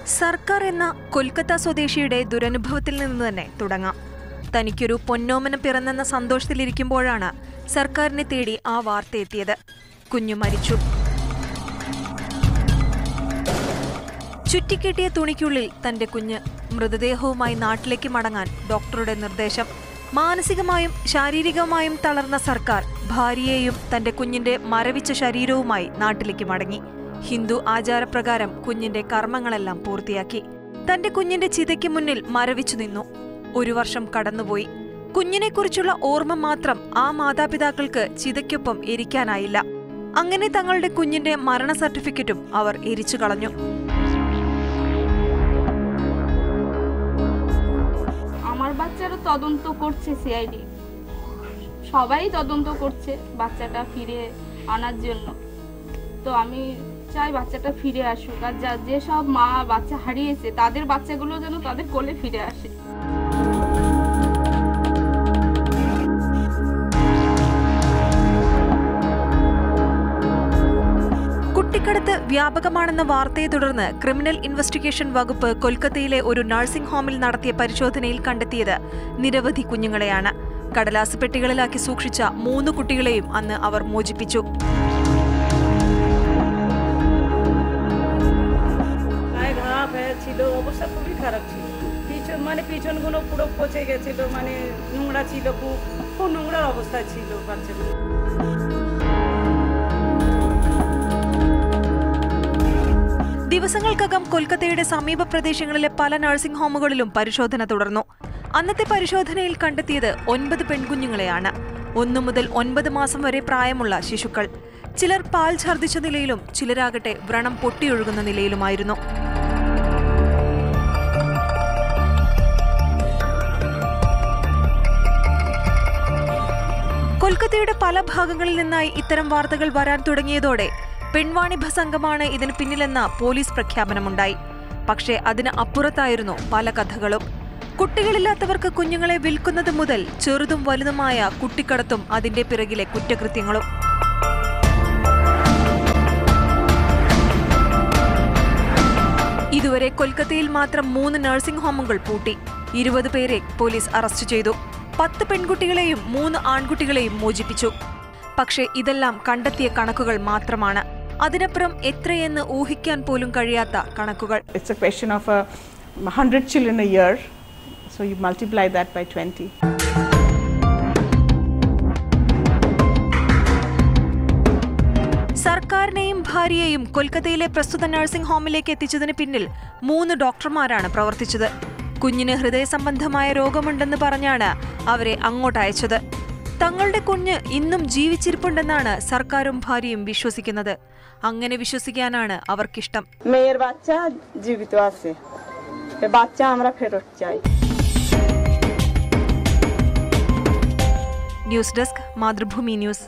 സർക്കാർ എന്ന കൊൽക്കത്ത സ്വദേശിയുടെ ദുരനുഭവത്തിൽ നിന്ന് തന്നെ തുടങ്ങാം തനിക്കൊരു പൊന്നോമന പിറന്നെന്ന സന്തോഷത്തിലിരിക്കുമ്പോഴാണ് സർക്കാരിനെ തേടി ആ വാർത്ത എത്തിയത് കുഞ്ഞു മരിച്ചു ചുറ്റിക്കെട്ടിയ തുണിക്കുള്ളിൽ തന്റെ കുഞ്ഞ് മൃതദേഹവുമായി നാട്ടിലേക്ക് മടങ്ങാൻ ഡോക്ടറുടെ നിർദ്ദേശം മാനസികമായും ശാരീരികമായും തളർന്ന സർക്കാർ ഭാര്യയെയും തന്റെ കുഞ്ഞിന്റെ മരവിച്ച ശരീരവുമായി നാട്ടിലേക്ക് മടങ്ങി ഹിന്ദു ആചാരപ്രകാരം കുഞ്ഞിന്റെ കർമ്മങ്ങളെല്ലാം പൂർത്തിയാക്കി തന്റെ കുഞ്ഞിന്റെ ചിതയ്ക്ക് മുന്നിൽ മരവിച്ചു നിന്നു ഒരു വർഷം കടന്നുപോയി കുഞ്ഞിനെക്കുറിച്ചുള്ള ഓർമ്മ മാത്രം ആ മാതാപിതാക്കൾക്ക് ചിതയ്ക്കൊപ്പം എരിക്കാനായില്ല അങ്ങനെ തങ്ങളുടെ കുഞ്ഞിന്റെ മരണ സർട്ടിഫിക്കറ്റും അവർ എരിച്ചു കളഞ്ഞു আমার বাচ্চারও তদন্ত করছে সিআইডি সবাই তদন্ত করছে বাচ্চাটা ফিরে আনার জন্য তো আমি চাই বাচ্চাটা ফিরে আসুক আর যা যেসব মা বাচ্চা হারিয়েছে তাদের বাচ্চাগুলো যেন তাদের কোলে ফিরে আসে കുട്ടിക്കടത്ത് വ്യാപകമാണെന്ന വാർത്തയെ തുടർന്ന് ക്രിമിനൽ ഇൻവെസ്റ്റിഗേഷൻ വകുപ്പ് കൊൽക്കത്തയിലെ ഒരു നഴ്സിംഗ് ഹോമിൽ നടത്തിയ പരിശോധനയിൽ കണ്ടെത്തിയത് നിരവധി കുഞ്ഞുങ്ങളെയാണ് കടലാസ് പെട്ടികളിലാക്കി സൂക്ഷിച്ച മൂന്ന് കുട്ടികളെയും അന്ന് അവർ മോചിപ്പിച്ചു গায়ে ঘা হয়ে ছিল অবস্থা খুবই খারাপ ছিল পিছন মানে পিছনগুলো পুরো পচে গেছিল মানে নোংরা ছিল খুব খুব নোংরার অবস্থা ছিল বাচ্চাগুলো ദിവസങ്ങൾക്കകം കൊൽക്കത്തയുടെ സമീപ പ്രദേശങ്ങളിലെ പല നഴ്സിംഗ് ഹോമുകളിലും പരിശോധന തുടർന്നു അന്നത്തെ പരിശോധനയിൽ കണ്ടെത്തിയത് ഒൻപത് പെൺകുഞ്ഞുങ്ങളെയാണ് ഒന്നു മുതൽ ഒൻപത് മാസം വരെ പ്രായമുള്ള ശിശുക്കൾ ചിലർ പാൽ ഛർദ്ദിച്ച നിലയിലും ചിലരാകട്ടെ വ്രണം പൊട്ടിയൊഴുകുന്ന നിലയിലുമായിരുന്നു കൊൽക്കത്തയുടെ പല ഭാഗങ്ങളിൽ നിന്നായി ഇത്തരം വാർത്തകൾ വരാൻ തുടങ്ങിയതോടെ പെൺവാണിഭ സംഘമാണ് ഇതിന് പിന്നിലെന്ന പോലീസ് പ്രഖ്യാപനമുണ്ടായി പക്ഷേ അതിന് അപ്പുറത്തായിരുന്നു പല കഥകളും കുട്ടികളില്ലാത്തവർക്ക് കുഞ്ഞുങ്ങളെ വിൽക്കുന്നത് മുതൽ ചെറുതും വലുതുമായ കുട്ടിക്കടത്തും അതിന്റെ പിറകിലെ കുറ്റകൃത്യങ്ങളും ഇതുവരെ കൊൽക്കത്തയിൽ മാത്രം മൂന്ന് നഴ്സിംഗ് ഹോമുകൾ പൂട്ടി ഇരുപത് പേരെ പോലീസ് അറസ്റ്റ് ചെയ്തു പത്ത് പെൺകുട്ടികളെയും മൂന്ന് ആൺകുട്ടികളെയും മോചിപ്പിച്ചു പക്ഷേ ഇതെല്ലാം കണ്ടെത്തിയ കണക്കുകൾ മാത്രമാണ് അതിനപ്പുറം എത്രയെന്ന് ഊഹിക്കാൻ പോലും കഴിയാത്ത കണക്കുകൾ It's a question of a 100 children a year, so you multiply that by 20. സർക്കാരിനെയും ഭാര്യയെയും കൊൽക്കത്തയിലെ പ്രസ്തുത നഴ്സിംഗ് ഹോമിലേക്ക് എത്തിച്ചതിന് പിന്നിൽ മൂന്ന് ഡോക്ടർമാരാണ് പ്രവർത്തിച്ചത് കുഞ്ഞിന് ഹൃദയ സംബന്ധമായ രോഗമുണ്ടെന്ന് പറഞ്ഞാണ് അവരെ അങ്ങോട്ട് അയച്ചത് തങ്ങളുടെ കുഞ്ഞ് ഇന്നും ജീവിച്ചിരിപ്പുണ്ടെന്നാണ് സർക്കാരും ഭാര്യയും വിശ്വസിക്കുന്നത് അങ്ങനെ വിശ്വസിക്കാനാണ് അവർക്കിഷ്ടം মেয়ের বাচ্চা জীবিত আছে এ বাচ্চা আমরা ফেরত চাই ന്യൂസ് ഡെസ്ക് മാതൃഭൂമി ന്യൂസ്